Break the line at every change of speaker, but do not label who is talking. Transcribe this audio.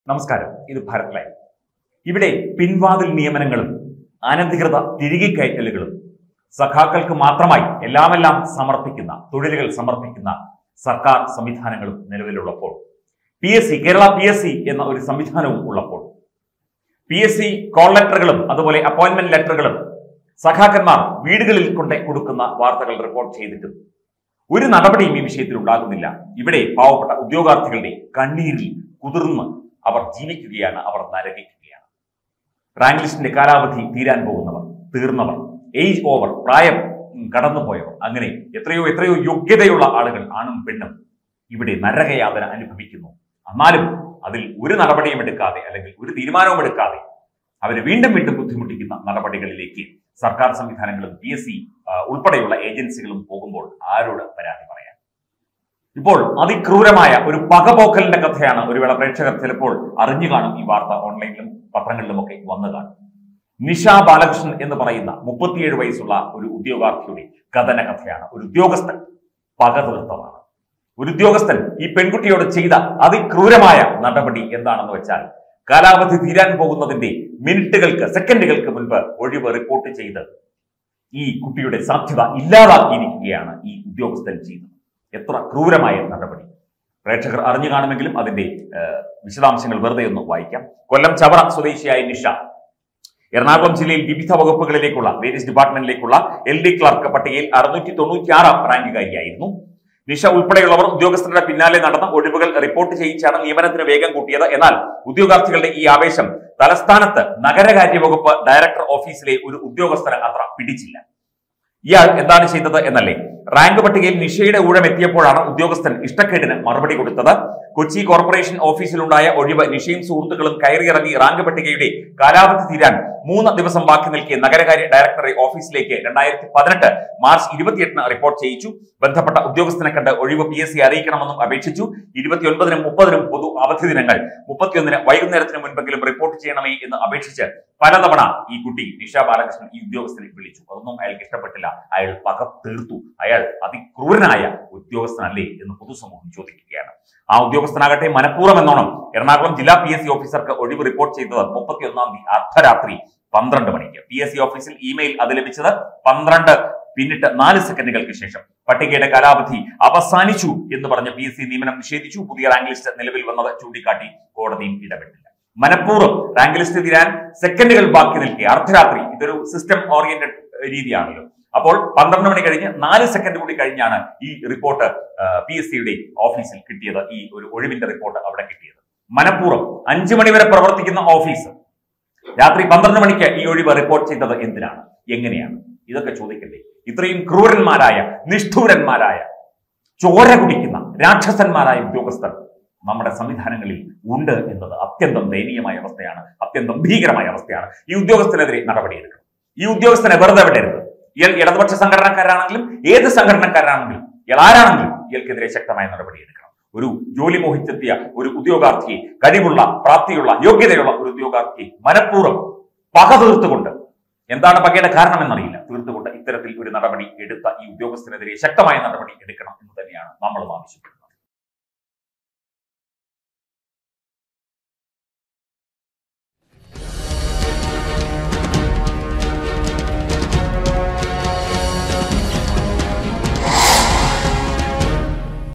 നമസ്കാരം ഇത് ഭാരത് ലൈവ് ഇവിടെ പിൻവാതിൽ നിയമനങ്ങളും അനധികൃത തിരികെ കയറ്റലുകളും സഖാക്കൾക്ക് മാത്രമായി എല്ലാമെല്ലാം സമർപ്പിക്കുന്ന തൊഴിലുകൾ സമർപ്പിക്കുന്ന സർക്കാർ സംവിധാനങ്ങളും നിലവിലുള്ളപ്പോൾ P S C Kerala P S C എന്ന ഒരു സംവിധാനവും ഉള്ളപ്പോൾ പി എസ് സി കോൾ ലെറ്ററുകളും അതുപോലെ അപ്പോയിന്റ്മെന്റ് ലെറ്ററുകളും സഖാക്കന്മാർ വീടുകളിൽ കൊണ്ട് കൊടുക്കുന്ന വാർത്തകൾ റിപ്പോർട്ട് ചെയ്തിട്ടും ഒരു നടപടിയും ഈ വിഷയത്തിൽ ഉണ്ടാകുന്നില്ല ഇവിടെ പാവപ്പെട്ട ഉദ്യോഗാർത്ഥികളുടെ കണ്ണീരിൽ കുതിർന്ന് അവർ ജീവിക്കുകയാണ് അവർ നരകിക്കുകയാണ് റാങ്ക് ലിസ്റ്റിന്റെ കാലാവധി തീരാൻ പോകുന്നവർ തീർന്നവർ ഏജ് ഓവർ പ്രായം ഉം, കടന്നുപോയവർ അങ്ങനെ എത്രയോ എത്രയോ യോഗ്യതയുള്ള ആളുകൾ ആണും പെണ്ണും ഇവിടെ നരകയാതന അനുഭവിക്കുന്നു എന്നാലും അതിൽ ഒരു നടപടിയും എടുക്കാതെ അല്ലെങ്കിൽ ഒരു തീരുമാനവും എടുക്കാതെ അവരെ വീണ്ടും വീണ്ടും ബുദ്ധിമുട്ടിക്കുന്ന നടപടികളിലേക്ക് സർക്കാർ സംവിധാനങ്ങളും പി എസ് സി ഉൾപ്പെടെയുള്ള ഏജൻസികളും പോകുമ്പോൾ ആരോട് പരാതി പറയാൻ ഇപ്പോൾ അതിക്രൂരമായ ഒരു പകപോക്കലിന്റെ കഥയാണ് ഒരു വേള പ്രേക്ഷകർ ചിലപ്പോൾ അറിഞ്ഞു കാണും ഈ വാർത്ത ഓൺലൈനിലും പത്രങ്ങളിലുമൊക്കെ വന്നു കാണും നിഷ ബാലകൃഷ്ണൻ എന്ന് പറയുന്ന മുപ്പത്തിയേഴ് വയസ്സുള്ള ഒരു ഉദ്യോഗാർത്ഥിയുടെ കഥന കഥയാണ് ഒരു ഉദ്യോഗസ്ഥൻ പക തീർത്തതാണ് ഒരു ഉദ്യോഗസ്ഥൻ ഈ പെൺകുട്ടിയോട് ചെയ്ത അതിക്രൂരമായ നടപടി എന്താണെന്ന് വെച്ചാൽ കാലാവധി തീരാൻ പോകുന്നതിന്റെ മിനിറ്റുകൾക്ക് സെക്കൻഡുകൾക്ക് മുൻപ് ഒഴിവ് റിപ്പോർട്ട് ചെയ്ത് ഈ കുട്ടിയുടെ സാധ്യത ഇല്ലാതാക്കിയിരിക്കുകയാണ് ഈ ഉദ്യോഗസ്ഥൻ ചെയ്തത് എത്ര ക്രൂരമായ നടപടി പ്രേക്ഷകർ അറിഞ്ഞു കാണുമെങ്കിലും അതിന്റെ ഏഹ്, വിശദാംശങ്ങൾ വെറുതെ ഒന്ന് വായിക്കാം കൊല്ലം ചവറ സ്വദേശിയായ നിഷ എറണാകുളം ജില്ലയിൽ വിവിധ വകുപ്പുകളിലേക്കുള്ള വേരിയസ് ഡിപ്പാർട്ട്മെന്റിലേക്കുള്ള എൽ ഡി ക്ലർക്ക് പട്ടികയിൽ അറുന്നൂറ്റി തൊണ്ണൂറ്റിയാറാം റാങ്കുകാരിയായിരുന്നു നിഷ ഉൾപ്പെടെയുള്ളവർ ഉദ്യോഗസ്ഥരുടെ പിന്നാലെ നടന്ന ഒഴിവുകൾ റിപ്പോർട്ട് ചെയ്യിച്ചാണ് നിയമനത്തിന് വേഗം കൂട്ടിയത് എന്നാൽ ഉദ്യോഗാർത്ഥികളുടെ ഈ ആവേശം തലസ്ഥാനത്ത് നഗരകാര്യ വകുപ്പ് ഡയറക്ടർ ഓഫീസിലെ ഒരു ഉദ്യോഗസ്ഥന് അത്ര പിടിച്ചില്ല ഇയാൾ എന്താണ് ചെയ്തത് എന്നല്ലേ റാങ്ക് പട്ടികയിൽ നിഷയുടെ ഊഴം എത്തിയപ്പോഴാണ് ഉദ്യോഗസ്ഥൻ ഇഷ്ടക്കേടിന് മറുപടി കൊടുത്തത് കൊച്ചി കോർപ്പറേഷൻ ഓഫീസിലുണ്ടായ ഒഴിവ് നിഷയും സുഹൃത്തുക്കളും കയറിയിറങ്ങി റാങ്ക് പട്ടികയുടെ കാലാവധി തീരാൻ മൂന്ന് ദിവസം ബാക്കി നിൽക്കെ നഗരകാര്യ ഡയറക്ടറെ ഓഫീസിലേക്ക് രണ്ടായിരത്തി പതിനെട്ട് മാർച്ച് ഇരുപത്തിയെട്ടിന് റിപ്പോർട്ട് ചെയ്യിച്ചു ബന്ധപ്പെട്ട ഉദ്യോഗസ്ഥനെ കണ്ട് ഒഴിവ് പി എസ് സി അറിയിക്കണമെന്നും അപേക്ഷിച്ചു ഇരുപത്തിയൊൻപതിനും മുപ്പതിനും പൊതു അവധി ദിനങ്ങൾ മുപ്പത്തിയൊന്നിന് വൈകുന്നേരത്തിന് മുൻപെങ്കിലും റിപ്പോർട്ട് ചെയ്യണമേ എന്ന് അപേക്ഷിച്ച് പലതവണ ഈ കുട്ടി നിഷ ബാലകൃഷ്ണൻ ഈ ഉദ്യോഗസ്ഥനെ വിളിച്ചു അതൊന്നും അയാൾക്ക് ഇഷ്ടപ്പെട്ടില്ല അയാൾ പക തീർത്തു അയാൾ അതിക്രൂരനായ ഉദ്യോഗസ്ഥനല്ലേ എന്ന് പൊതുസമൂഹം ചോദിക്കുകയാണ് ആ ഉദ്യോഗസ്ഥനാകട്ടെ മനഃപൂർവ്വം എന്നോണം എറണാകുളം ജില്ലാ പി എസ് സി ഓഫീസർക്ക് ഒഴിവ് റിപ്പോർട്ട് ചെയ്തത് മുപ്പത്തിയൊന്നാം തീയതി അർദ്ധരാത്രി പന്ത്രണ്ട് മണിക്ക് പി എസ് സി ഓഫീസിൽ ഇമെയിൽ അത് ലഭിച്ചത് പന്ത്രണ്ട് പിന്നിട്ട് നാല് സെക്കൻഡുകൾക്ക് ശേഷം പട്ടികയുടെ കാലാവധി അവസാനിച്ചു എന്ന് പറഞ്ഞ് പി എസ് സി നിയമനം നിഷേധിച്ചു പുതിയ റാങ്ക് ലിസ്റ്റ് നിലവിൽ വന്നത് ചൂണ്ടിക്കാട്ടി കോടതിയും ഇടപെട്ടില്ല മനഃപൂർവ്വം റാങ്ക് ലിസ്റ്റ് തീരാൻ സെക്കൻഡുകൾ ബാക്കി നിൽക്കെ അർദ്ധരാത്രി ഇതൊരു സിസ്റ്റം ഓറിയന്റഡ് രീതിയാണല്ലോ അപ്പോൾ പന്ത്രണ്ട് മണി കഴിഞ്ഞ് നാല് സെക്കൻഡ് കൂടി കഴിഞ്ഞാണ് ഈ റിപ്പോർട്ട് പി എസ് സിയുടെ ഓഫീസിൽ കിട്ടിയത് ഈ ഒരു ഒഴിവിന്റെ റിപ്പോർട്ട് അവിടെ കിട്ടിയത് മനഃപൂർവ്വം അഞ്ചു മണി വരെ പ്രവർത്തിക്കുന്ന ഓഫീസ് രാത്രി പന്ത്രണ്ട് മണിക്ക് ഈ ഒഴിവ് റിപ്പോർട്ട് ചെയ്തത് എന്തിനാണ് എങ്ങനെയാണ് ഇതൊക്കെ ചോദിക്കണ്ടേ ഇത്രയും ക്രൂരന്മാരായ നിഷ്ഠൂരന്മാരായ ചോര കുടിക്കുന്ന രാക്ഷസന്മാരായ ഉദ്യോഗസ്ഥർ നമ്മുടെ സംവിധാനങ്ങളിൽ ഉണ്ട് എന്നത് അത്യന്തം ദയനീയമായ അവസ്ഥയാണ് അത്യന്തം ഭീകരമായ അവസ്ഥയാണ് ഈ ഉദ്യോഗസ്ഥനെതിരെ നടപടിയെടുക്കണം ഈ ഉദ്യോഗസ്ഥനെ വെറുതെ വിടരുത് ഇയാൾ ഇടതുപക്ഷ സംഘടനക്കാരാണെങ്കിലും ഏത് സംഘടനക്കാരാണെങ്കിലും ഇയാൾ ആരാണെങ്കിലും ഇയാൾക്കെതിരെ ശക്തമായ നടപടിയെടുക്കണം ഒരു ജോലി മോഹിച്ചെത്തിയ ഒരു ഉദ്യോഗാർത്ഥിയെ കഴിവുള്ള പ്രാപ്തിയുള്ള യോഗ്യതയുള്ള ഒരു ഉദ്യോഗാർത്ഥിയെ മനഃപൂർവ്വം പക തീർത്തുകൊണ്ട് എന്താണ് പകയുടെ കാരണമെന്നറിയില്ല തീർത്തുകൊണ്ട് ഇത്തരത്തിൽ ഒരു നടപടി എടുത്ത ഈ ഉദ്യോഗസ്ഥനെതിരെ ശക്തമായ നടപടി എടുക്കണം എന്ന് തന്നെയാണ് നമ്മൾ ആവശ്യപ്പെടുന്നത്